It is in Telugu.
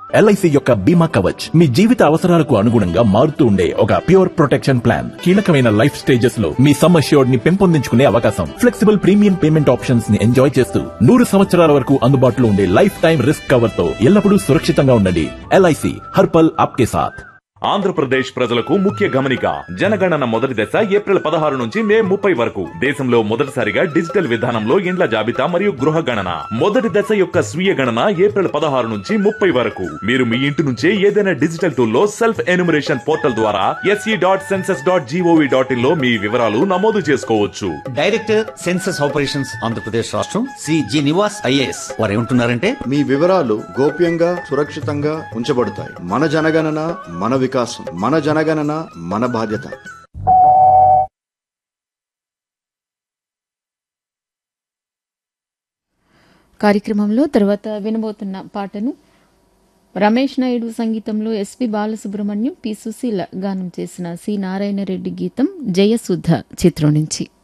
ఎల్ఐసి యొక్క బీమా కవచ్ మీ జీవిత అవసరాలకు అనుగుణంగా మారుతూ ఉండే ఒక ప్యూర్ ప్రొటెక్షన్ ప్లాన్ కీలకమైన లైఫ్ స్టేజెస్ లో మీ సమ్ అష్యూర్డ్ ని పెంపొందించుకునే అవకాశం ఫ్లెక్సిబుల్ ప్రీమియం పేమెంట్ ఆప్షన్స్ ని ఎంజాయ్ చేస్తూ నూరు సంవత్సరాల వరకు అందుబాటులో ఉండే లైఫ్ టైం రిస్క్ కవర్ తో ఎల్లప్పుడూ సురక్షితంగా ఉండండి ఎల్ఐసి హర్పల్ ఆప్కే సాథ్ ఆంధ్రప్రదేశ్ ప్రజలకు ముఖ్య గమనిక జనగణన మొదటి దశ ఏప్రిల్ పదహారు నుంచి మే ముప్పై వరకు దేశంలో మొదటిసారిగా డిజిటల్ విధానంలో ఇండ్ల జాబితా మరియు గృహ గణన మొదటి దశ యొక్క స్వీయ గణన ఏప్రిల్ పదహారు నుంచి ముప్పై వరకు మీరు మీ ఇంటి నుంచే ఏదైనా డిజిటల్ టూల్లో సెల్ఫ్ ఎన్యూమరేషన్ పోర్టల్ ద్వారా S E dot census dot gov dot in లో మీ వివరాలు నమోదు చేసుకోవచ్చు డైరెక్టర్ సెన్సస్ ఆపరేషన్స్ ఆంధ్రప్రదేశ్ రాష్ట్రం శ్రీ జి నివాస్ ఐఏఎస్ వారు ఏమంటున్నారంటే మీ వివరాలు గోప్యంగా సురక్షితంగా ఉంచబడతాయి మన జనగణన మన వికాసం మన జనగణన మన బాధ్యత కార్యక్రమంలో తర్వాత వినబోతున్న పాటను రమేష్ నాయుడు సంగీతంలో ఎస్పి బాలసుబ్రహ్మణ్యం పి సుశీల గానం చేసిన సి నారాయణ రెడ్డి గీతం జయసుధ చిత్రం నుంచి